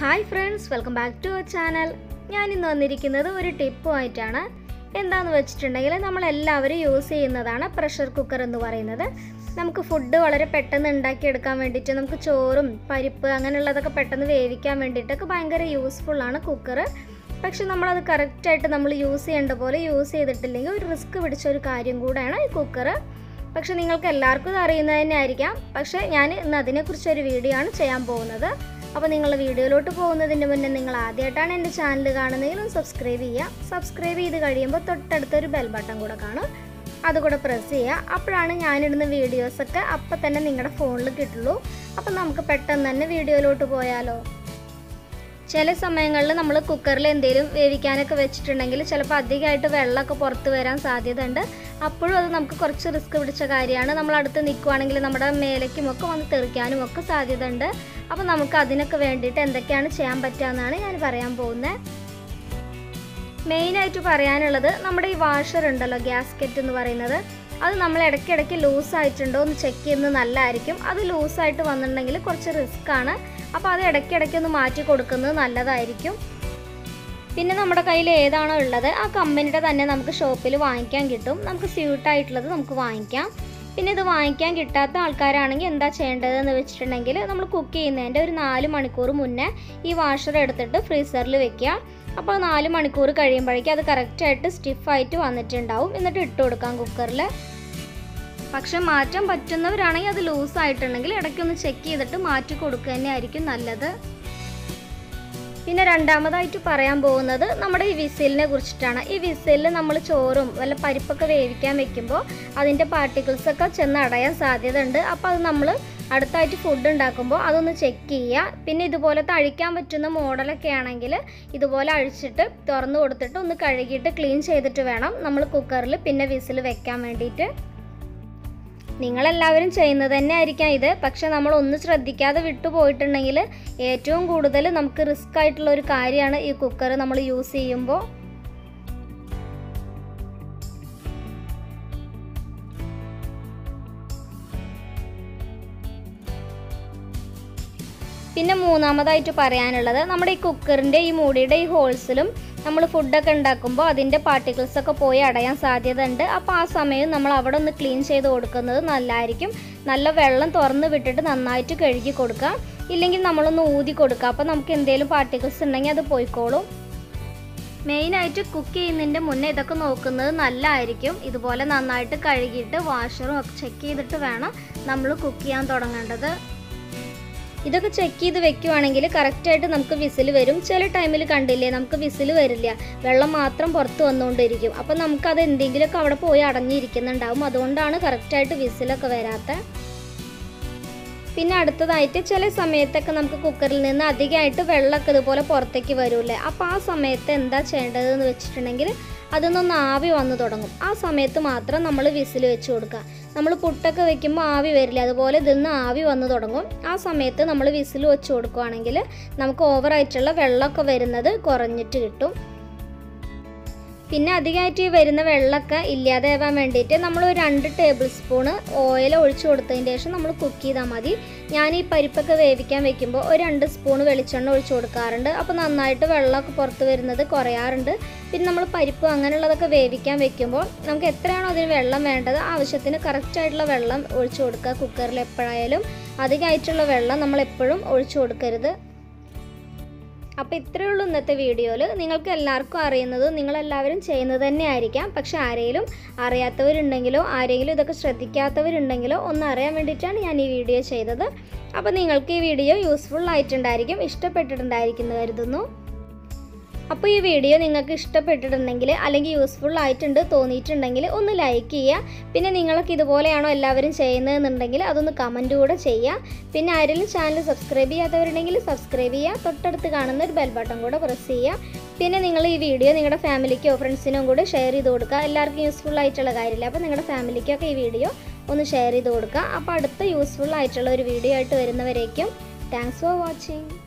hi friends welcome back to our channel ഞാൻ ഇന്ന് വന്നിരിക്കുന്നത് ഒരു ടിപ്പുമായിട്ടാണ് എന്താണെന്ന് വെച്ചിട്ടുണ്ടെങ്കിൽ നമ്മളെല്ലാവരും യൂസ് ചെയ്യുന്നതാണ് പ്രഷർ കുക്കർ എന്ന് പറയുന്നത് നമുക്ക് ഫുഡ് വളരെ പെട്ടെന്ന് ഉണ്ടാക്കിയെടുക്കാൻ വേണ്ടിയിട്ട് നമുക്ക് ചോറും പരിപ്പ് അങ്ങനെയുള്ളതൊക്കെ പെട്ടെന്ന് വേവിക്കാൻ വേണ്ടിയിട്ടൊക്കെ ഭയങ്കര യൂസ്ഫുള്ളാണ് കുക്കർ പക്ഷെ നമ്മളത് കറക്റ്റായിട്ട് നമ്മൾ യൂസ് ചെയ്യേണ്ട പോലെ യൂസ് ചെയ്തിട്ടില്ലെങ്കിൽ ഒരു റിസ്ക് പിടിച്ച ഒരു കാര്യം കൂടെയാണ് ഈ കുക്കർ പക്ഷെ നിങ്ങൾക്ക് എല്ലാവർക്കും ഇത് അറിയുന്നത് തന്നെ ആയിരിക്കാം പക്ഷേ ഞാൻ ഇന്ന് അതിനെക്കുറിച്ച് ഒരു വീഡിയോ ആണ് ചെയ്യാൻ പോകുന്നത് അപ്പോൾ നിങ്ങൾ വീഡിയോയിലോട്ട് പോകുന്നതിന് മുന്നേ നിങ്ങൾ ആദ്യമായിട്ടാണ് എൻ്റെ ചാനൽ കാണുന്നതെങ്കിൽ ഒന്ന് സബ്സ്ക്രൈബ് ചെയ്യുക സബ്സ്ക്രൈബ് ചെയ്ത് കഴിയുമ്പോൾ തൊട്ടടുത്തൊരു ബെൽ ബട്ടൺ കൂടെ കാണും അതുകൂടെ പ്രസ് ചെയ്യുക അപ്പോഴാണ് ഞാനിടുന്ന വീഡിയോസൊക്കെ അപ്പം തന്നെ നിങ്ങളുടെ ഫോണിൽ കിട്ടുള്ളൂ അപ്പം നമുക്ക് പെട്ടെന്ന് തന്നെ വീഡിയോയിലോട്ട് പോയാലോ ചില സമയങ്ങളിൽ നമ്മൾ കുക്കറിൽ എന്തെങ്കിലും വേവിക്കാനൊക്കെ വെച്ചിട്ടുണ്ടെങ്കിൽ ചിലപ്പോൾ അധികമായിട്ട് വെള്ളമൊക്കെ പുറത്ത് വരാൻ സാധ്യത ഉണ്ട് അപ്പോഴും അത് നമുക്ക് കുറച്ച് റിസ്ക് പിടിച്ച കാര്യമാണ് നമ്മൾ അടുത്ത് നിൽക്കുവാണെങ്കിൽ നമ്മുടെ മേലേക്കും ഒക്കെ വന്ന് തെറിക്കാനും ഒക്കെ സാധ്യത ഉണ്ട് അപ്പോൾ നമുക്ക് അതിനൊക്കെ വേണ്ടിയിട്ട് എന്തൊക്കെയാണ് ചെയ്യാൻ പറ്റുക എന്നാണ് ഞാൻ പറയാൻ പോകുന്നത് മെയിനായിട്ട് പറയാനുള്ളത് നമ്മുടെ ഈ വാഷർ ഉണ്ടല്ലോ ഗ്യാസ്കറ്റ് എന്ന് പറയുന്നത് അത് നമ്മൾ ഇടയ്ക്കിടയ്ക്ക് ലൂസായിട്ടുണ്ടോ എന്ന് ചെക്ക് ചെയ്യുന്നത് നല്ലതായിരിക്കും അത് ലൂസായിട്ട് വന്നിട്ടുണ്ടെങ്കിൽ കുറച്ച് റിസ്ക് ആണ് അപ്പോൾ അത് ഇടയ്ക്കിടയ്ക്ക് ഒന്ന് മാറ്റി കൊടുക്കുന്നത് നല്ലതായിരിക്കും പിന്നെ നമ്മുടെ കയ്യിൽ ഏതാണോ ഉള്ളത് ആ കമ്പനിയുടെ തന്നെ നമുക്ക് ഷോപ്പിൽ വാങ്ങിക്കാൻ കിട്ടും നമുക്ക് സ്യൂട്ടായിട്ടുള്ളത് നമുക്ക് വാങ്ങിക്കാം പിന്നെ ഇത് വാങ്ങിക്കാൻ കിട്ടാത്ത ആൾക്കാരാണെങ്കിൽ എന്താ ചെയ്യേണ്ടതെന്ന് വെച്ചിട്ടുണ്ടെങ്കിൽ നമ്മൾ കുക്ക് ചെയ്യുന്നതിൻ്റെ ഒരു നാല് മണിക്കൂർ മുന്നേ ഈ വാഷർ എടുത്തിട്ട് ഫ്രീസറിൽ വെക്കുക അപ്പോൾ നാല് മണിക്കൂർ കഴിയുമ്പോഴേക്കും അത് കറക്റ്റായിട്ട് സ്റ്റിഫായിട്ട് വന്നിട്ടുണ്ടാവും എന്നിട്ട് ഇട്ട് കൊടുക്കാം കുക്കറിൽ പക്ഷെ മാറ്റാൻ പറ്റുന്നവരാണെങ്കിൽ അത് ലൂസ് ആയിട്ടുണ്ടെങ്കിൽ ഇടയ്ക്കൊന്ന് ചെക്ക് ചെയ്തിട്ട് മാറ്റി കൊടുക്കുക തന്നെ ആയിരിക്കും നല്ലത് പിന്നെ രണ്ടാമതായിട്ട് പറയാൻ പോകുന്നത് നമ്മുടെ ഈ വിസിലിനെ കുറിച്ചിട്ടാണ് ഈ വിസിലിൽ നമ്മൾ ചോറും വല്ല പരിപ്പൊക്കെ വേവിക്കാൻ വെക്കുമ്പോൾ അതിൻ്റെ പാർട്ടിക്കിൾസ് ഒക്കെ ചെന്ന് അടയാൻ സാധ്യത ഉണ്ട് അപ്പോൾ അത് നമ്മൾ അടുത്തായിട്ട് ഫുഡ് ഉണ്ടാക്കുമ്പോൾ അതൊന്ന് ചെക്ക് ചെയ്യുക പിന്നെ ഇതുപോലത്തെ അഴിക്കാൻ പറ്റുന്ന മോഡലൊക്കെ ആണെങ്കിൽ ഇതുപോലെ അഴിച്ചിട്ട് തുറന്നു കൊടുത്തിട്ട് ഒന്ന് കഴുകിയിട്ട് ക്ലീൻ ചെയ്തിട്ട് വേണം നമ്മൾ കുക്കറിൽ പിന്നെ വിസിൽ വെക്കാൻ വേണ്ടിയിട്ട് നിങ്ങളെല്ലാവരും ചെയ്യുന്നത് തന്നെ ആയിരിക്കാം ഇത് പക്ഷെ നമ്മൾ ഒന്ന് ശ്രദ്ധിക്കാതെ വിട്ടു പോയിട്ടുണ്ടെങ്കിൽ ഏറ്റവും കൂടുതൽ നമുക്ക് റിസ്ക് ആയിട്ടുള്ള ഒരു കാര്യമാണ് ഈ കുക്കർ നമ്മൾ യൂസ് ചെയ്യുമ്പോൾ പിന്നെ മൂന്നാമതായിട്ട് പറയാനുള്ളത് നമ്മുടെ ഈ കുക്കറിൻ്റെ ഈ മൂടിയുടെ ഈ ഹോൾസിലും നമ്മൾ ഫുഡൊക്കെ ഉണ്ടാക്കുമ്പോൾ അതിൻ്റെ പാർട്ടിക്കിൾസ് ഒക്കെ പോയി അടയാൻ സാധ്യത ഉണ്ട് അപ്പോൾ ആ സമയം നമ്മൾ അവിടെ ഒന്ന് ക്ലീൻ ചെയ്ത് കൊടുക്കുന്നത് നല്ലതായിരിക്കും നല്ല വെള്ളം തുറന്ന് വിട്ടിട്ട് നന്നായിട്ട് കഴുകി കൊടുക്കുക ഇല്ലെങ്കിൽ നമ്മളൊന്ന് ഊതി കൊടുക്കുക അപ്പോൾ നമുക്ക് എന്തെങ്കിലും പാർട്ടിക്കിൾസ് ഉണ്ടെങ്കിൽ അത് പോയിക്കോളും മെയിനായിട്ട് കുക്ക് ചെയ്യുന്നതിൻ്റെ മുന്നേ ഇതൊക്കെ നോക്കുന്നത് നല്ലതായിരിക്കും ഇതുപോലെ നന്നായിട്ട് കഴുകിയിട്ട് വാഷറും ഒക്കെ ചെക്ക് ചെയ്തിട്ട് വേണം നമ്മൾ കുക്ക് ചെയ്യാൻ തുടങ്ങേണ്ടത് ഇതൊക്കെ ചെക്ക് ചെയ്ത് വെക്കുവാണെങ്കിൽ കറക്റ്റായിട്ട് നമുക്ക് വിസിൽ വരും ചില ടൈമിൽ കണ്ടില്ലേ നമുക്ക് വിസിൽ വരില്ല വെള്ളം മാത്രം പുറത്ത് വന്നുകൊണ്ടിരിക്കും അപ്പം നമുക്കത് എന്തെങ്കിലുമൊക്കെ അവിടെ പോയി അടഞ്ഞിരിക്കുന്നുണ്ടാവും അതുകൊണ്ടാണ് കറക്റ്റായിട്ട് വിസിലൊക്കെ വരാത്ത പിന്നെ അടുത്തതായിട്ട് ചില സമയത്തൊക്കെ നമുക്ക് കുക്കറിൽ നിന്ന് അധികമായിട്ട് വെള്ളമൊക്കെ ഇതുപോലെ പുറത്തേക്ക് വരൂലേ അപ്പോൾ ആ സമയത്ത് എന്താ ചെയ്യേണ്ടതെന്ന് വെച്ചിട്ടുണ്ടെങ്കിൽ അതൊന്നൊന്ന് ആവി വന്നു തുടങ്ങും ആ സമയത്ത് മാത്രം നമ്മൾ വിസിൽ വെച്ച് കൊടുക്കുക നമ്മൾ പുട്ടൊക്കെ വെക്കുമ്പോൾ ആവി വരില്ല അതുപോലെ ഇതിന്ന് ആവി വന്നു തുടങ്ങും ആ സമയത്ത് നമ്മൾ വിസിൽ വെച്ച് കൊടുക്കുകയാണെങ്കിൽ നമുക്ക് ഓവറായിട്ടുള്ള വെള്ളമൊക്കെ വരുന്നത് കുറഞ്ഞിട്ട് കിട്ടും പിന്നെ അധികമായിട്ട് ഈ വരുന്ന വെള്ളമൊക്കെ ഇല്ലാതാവാൻ വേണ്ടിയിട്ട് നമ്മൾ ഒരു രണ്ട് ടേബിൾ സ്പൂണ് ഓയിൽ ഒഴിച്ചു കൊടുത്തതിന് ശേഷം നമ്മൾ കുക്ക് ചെയ്താൽ മതി ഞാൻ ഈ പരിപ്പൊക്കെ വേവിക്കാൻ വെക്കുമ്പോൾ ഒരു രണ്ട് സ്പൂൺ വെളിച്ചെണ്ണ ഒഴിച്ചു കൊടുക്കാറുണ്ട് അപ്പോൾ നന്നായിട്ട് വെള്ളമൊക്കെ പുറത്ത് വരുന്നത് കുറയാറുണ്ട് പിന്നെ നമ്മൾ പരിപ്പ് അങ്ങനെയുള്ളതൊക്കെ വേവിക്കാൻ വെക്കുമ്പോൾ നമുക്ക് എത്രയാണോ അതിന് വെള്ളം വേണ്ടത് ആവശ്യത്തിന് കറക്റ്റായിട്ടുള്ള വെള്ളം ഒഴിച്ചു കൊടുക്കുക കുക്കറിൽ എപ്പോഴായാലും അധികമായിട്ടുള്ള വെള്ളം നമ്മൾ എപ്പോഴും ഒഴിച്ചു കൊടുക്കരുത് അപ്പോൾ ഇത്രയേ ഉള്ളൂ ഇന്നത്തെ വീഡിയോയിൽ നിങ്ങൾക്ക് എല്ലാവർക്കും അറിയുന്നത് നിങ്ങളെല്ലാവരും ചെയ്യുന്നത് തന്നെ ആയിരിക്കാം പക്ഷെ ആരെങ്കിലും അറിയാത്തവരുണ്ടെങ്കിലോ ആരെങ്കിലും ഇതൊക്കെ ശ്രദ്ധിക്കാത്തവരുണ്ടെങ്കിലോ ഒന്ന് അറിയാൻ വേണ്ടിയിട്ടാണ് ഞാൻ ഈ വീഡിയോ ചെയ്തത് അപ്പോൾ നിങ്ങൾക്ക് ഈ വീഡിയോ യൂസ്ഫുൾ ആയിട്ടുണ്ടായിരിക്കും ഇഷ്ടപ്പെട്ടിട്ടുണ്ടായിരിക്കും എന്ന് കരുതുന്നു അപ്പോൾ ഈ വീഡിയോ നിങ്ങൾക്ക് ഇഷ്ടപ്പെട്ടിട്ടുണ്ടെങ്കിൽ അല്ലെങ്കിൽ യൂസ്ഫുൾ ആയിട്ടുണ്ട് തോന്നിയിട്ടുണ്ടെങ്കിൽ ഒന്ന് ലൈക്ക് ചെയ്യുക പിന്നെ നിങ്ങൾക്ക് ഇതുപോലെയാണോ എല്ലാവരും ചെയ്യുന്നതെന്നുണ്ടെങ്കിൽ അതൊന്ന് കമൻറ്റ് കൂടെ ചെയ്യുക പിന്നെ ആരെങ്കിലും ചാനൽ സബ്സ്ക്രൈബ് ചെയ്യാത്തവരുണ്ടെങ്കിൽ സബ്സ്ക്രൈബ് ചെയ്യുക തൊട്ടടുത്ത് കാണുന്ന ഒരു ബെൽ ബട്ടൺ കൂടെ പ്രസ് ചെയ്യുക പിന്നെ നിങ്ങൾ ഈ വീഡിയോ നിങ്ങളുടെ ഫാമിലിക്കോ ഫ്രണ്ട്സിനും കൂടെ ഷെയർ ചെയ്ത് കൊടുക്കുക എല്ലാവർക്കും യൂസ്ഫുൾ ആയിട്ടുള്ള കാര്യമില്ല അപ്പോൾ നിങ്ങളുടെ ഫാമിലിക്കൊക്കെ ഈ വീഡിയോ ഒന്ന് ഷെയർ ചെയ്ത് കൊടുക്കുക അപ്പോൾ അടുത്ത യൂസ്ഫുൾ ആയിട്ടുള്ള ഒരു വീഡിയോ ആയിട്ട് വരുന്നവരേക്കും താങ്ക്സ് ഫോർ വാച്ചിങ്